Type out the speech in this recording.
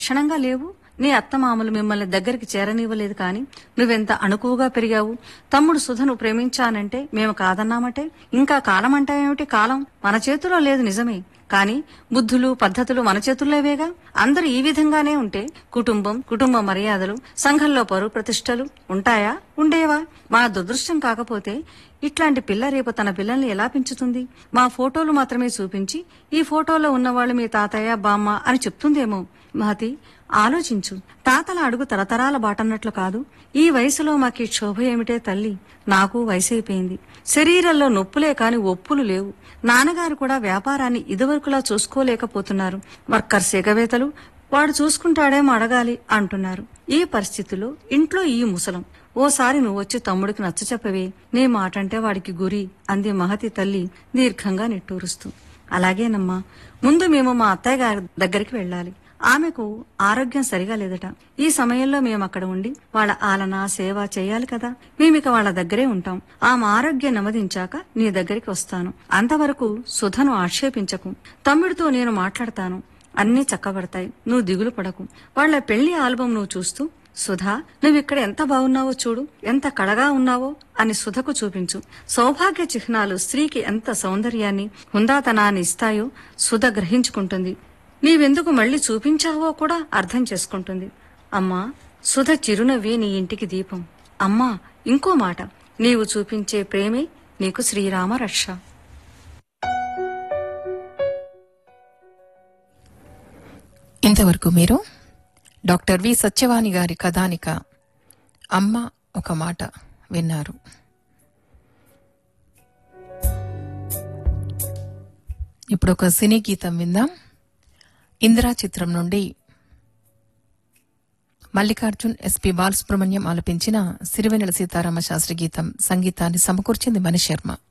క్షణంగా లేవు నీ అత్తమామలు మిమ్మల్ని దగ్గరికి చేరనివ్వలేదు కాని నువ్వెంత అణుకువగా పెరిగావు తమ్ముడు సుధను ప్రేమించానంటే మేము కాదన్నామటే ఇంకా కాలం అంటావేమిటి కాలం మన చేతిలో లేదు నిజమే కాని బుద్ధులు పద్ధతులు మన చేతుల్లోవేగా అందరూ ఈ విధంగానే ఉంటే కుటుంబం కుటుంబ మర్యాదలు సంఘంలో పరువు ప్రతిష్టలు ఉంటాయా ఉండేవా మా దురదృష్టం కాకపోతే ఇట్లాంటి పిల్ల రేపు తన పిల్లల్ని ఎలా పెంచుతుంది మా ఫోటోలు మాత్రమే చూపించి ఈ ఫోటోలో ఉన్నవాళ్ళు మీ తాతయ్య బామ్మ అని చెప్తుందేమో మహతి ఆలోచించు తాతల అడుగు తరతరాల బాటన్నట్లు కాదు ఈ వయసులో మాకీ క్షోభ ఏమిటే తల్లి నాకు వయసైపోయింది శరీరంలో నొప్పులే కాని ఒప్పులు లేవు నాన్నగారు కూడా వ్యాపారాన్ని ఇదివరకులా చూసుకోలేకపోతున్నారు వర్కర్స్ ఎగవేతలు వాడు చూసుకుంటాడేమో అడగాలి అంటున్నారు ఈ పరిస్థితిలో ఇంట్లో ఈ ముసలం ఓసారి నువ్వు వచ్చి తమ్ముడికి నచ్చ చెప్పవే నీ మాటంటే వాడికి గురి అంది మహతి తల్లి దీర్ఘంగా నిట్టూరుస్తూ అలాగేనమ్మా ముందు మేము మా అత్తయ్య గారి దగ్గరికి వెళ్ళాలి ఆమెకు ఆరోగ్యం సరిగా లేదట ఈ సమయంలో మేము అక్కడ ఉండి వాళ్ళ ఆలన సేవ చేయాలి కదా మేమిక వాళ్ళ దగ్గరే ఉంటాం ఆమె ఆరోగ్యం నెమ్మదించాక నీ దగ్గరికి వస్తాను అంతవరకు సుధను ఆక్షేపించకు తమ్ముడితో నేను మాట్లాడతాను అన్నీ చక్కబడతాయి నువ్వు దిగులు పడకు వాళ్ళ పెళ్లి ఆల్బం నువ్వు చూస్తూ సుధా నువ్విక్కడ ఎంత బాగున్నావో చూడు ఎంత కళగా ఉన్నావో అని సుధకు చూపించు సౌభాగ్య చిహ్నాలు స్త్రీకి ఎంత సౌందర్యాన్ని హుందాతనాన్ని ఇస్తాయో సుధ గ్రహించుకుంటుంది నీవెందుకు మళ్ళీ చూపించావో కూడా అర్థం చేసుకుంటుంది అమ్మా సుధ చిరునవ్వే నీ ఇంటికి దీపం అమ్మా ఇంకో మాట నీవు చూపించే ప్రేమే నీకు శ్రీరామ రక్ష ఇంతవరకు మీరు డాక్టర్ వి సత్యవాణి గారి కథానిక అమ్మ ఒక మాట విన్నారు ఇప్పుడు ఒక సినీ గీతం విందాం ఇందిరా చిత్రం నుండి మల్లికార్జున్ ఎస్పి బాలసుబ్రహ్మణ్యం ఆలపించిన సిరివెన్నెల సీతారామ శాస్త్రి గీతం సంగీతాన్ని సమకూర్చింది మణిశర్మ